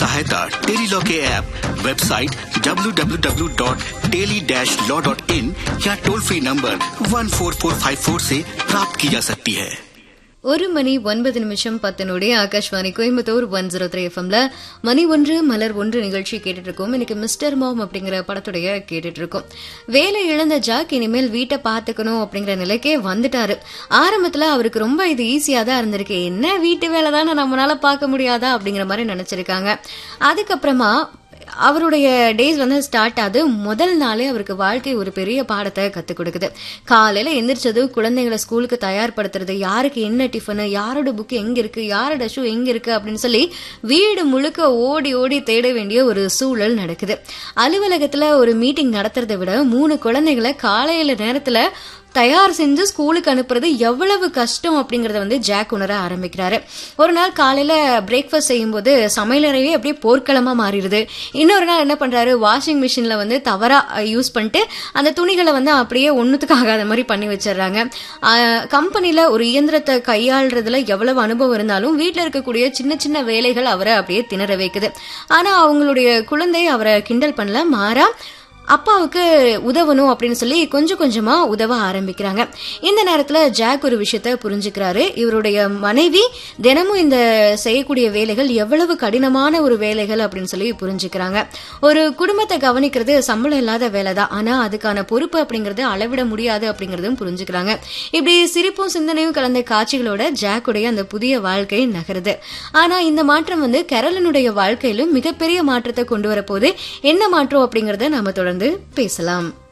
सहायता टेलीलॉ के app website www.teli-law.in या टोल फ्री नंबर 14454 से प्राप्त की जा सकती है ஒரு மணி ஒன்பது நிமிஷம் பத்து நொடி Akashvani Coimbatore one zero three எஃப்எம்ல மணி ஒன்று மலர் ஒன்று நிகழ்ச்சி கேட்டுட்டு இருக்கோம் இன்னைக்கு மிஸ்டர் மாம் அப்படிங்கிற படத்துடைய கேட்டுட்டு இருக்கோம் வேலை இழந்த ஜாக் இனிமேல் வீட்டை பாத்துக்கணும் அப்படிங்கிற நிலைக்கே வந்துட்டாரு ஆரம்பத்துல அவருக்கு ரொம்ப இது ஈஸியா தான் இருந்திருக்கு என்ன வீட்டு வேலை தானே நம்மளால பார்க்க முடியாதா அப்படிங்கிற மாதிரி நினைச்சிருக்காங்க அதுக்கப்புறமா அவருடைய டேஸ் வந்து ஸ்டார்ட் ஆகுது முதல் நாளே அவருக்கு வாழ்க்கை ஒரு பெரிய பாடத்தை கத்துக் கொடுக்குது காலையில எந்திரிச்சது குழந்தைங்களை ஸ்கூலுக்கு தயார்படுத்துறது யாருக்கு என்ன டிஃபனு யாரோட புக் எங்க இருக்கு யாரோட ஷூ எங்க இருக்கு அப்படின்னு சொல்லி வீடு முழுக்க ஓடி ஓடி தேட வேண்டிய ஒரு சூழல் நடக்குது அலுவலகத்துல ஒரு மீட்டிங் நடத்துறதை விட மூணு குழந்தைகளை காலையில நேரத்துல தயார் செஞ்சு ஸ்கூலுக்கு அனுப்புறது எவ்வளவு கஷ்டம் அப்படிங்கறத வந்து ஜாக் உணர ஆரம்பிக்கிறாரு ஒரு நாள் காலையில பிரேக்ஃபாஸ்ட் செய்யும்போது சமையலறையே அப்படியே போர்க்களமா மாறிடுது இன்னொரு நாள் என்ன பண்றாரு வாஷிங் மிஷின்ல வந்து தவறா யூஸ் பண்ணிட்டு அந்த துணிகளை வந்து அப்படியே ஒண்ணுத்துக்கு ஆகாத மாதிரி பண்ணி வச்சிடுறாங்க கம்பெனில ஒரு இயந்திரத்தை கையாளுறதுல எவ்வளவு அனுபவம் இருந்தாலும் வீட்டுல இருக்கக்கூடிய சின்ன சின்ன வேலைகள் அவரை அப்படியே திணற வைக்குது ஆனா அவங்களுடைய குழந்தை அவரை கிண்டல் பண்ணல மாறா அப்பாவுக்கு உதவணும் அப்படின்னு சொல்லி கொஞ்சம் கொஞ்சமா உதவ ஆரம்பிக்கிறாங்க இந்த நேரத்துல ஜாக் ஒரு விஷயத்த புரிஞ்சுக்கிறாரு இவருடைய மனைவி தினமும் இந்த செய்யக்கூடிய வேலைகள் எவ்வளவு கடினமான ஒரு வேலைகள் அப்படின்னு சொல்லி புரிஞ்சுக்கிறாங்க ஒரு குடும்பத்தை கவனிக்கிறது சம்பளம் இல்லாத வேலை தான் ஆனா அதுக்கான பொறுப்பு அப்படிங்கறது அளவிட முடியாது அப்படிங்கறதும் புரிஞ்சுக்கிறாங்க இப்படி சிரிப்பும் சிந்தனையும் கலந்த காட்சிகளோட ஜாக்குடைய அந்த புதிய வாழ்க்கை நகருது ஆனா இந்த மாற்றம் வந்து கெரலனுடைய வாழ்க்கையிலும் மிகப்பெரிய மாற்றத்தை கொண்டு வரப்போது என்ன மாற்றம் அப்படிங்கறத நாம தொடர்ந்து பேசலாம்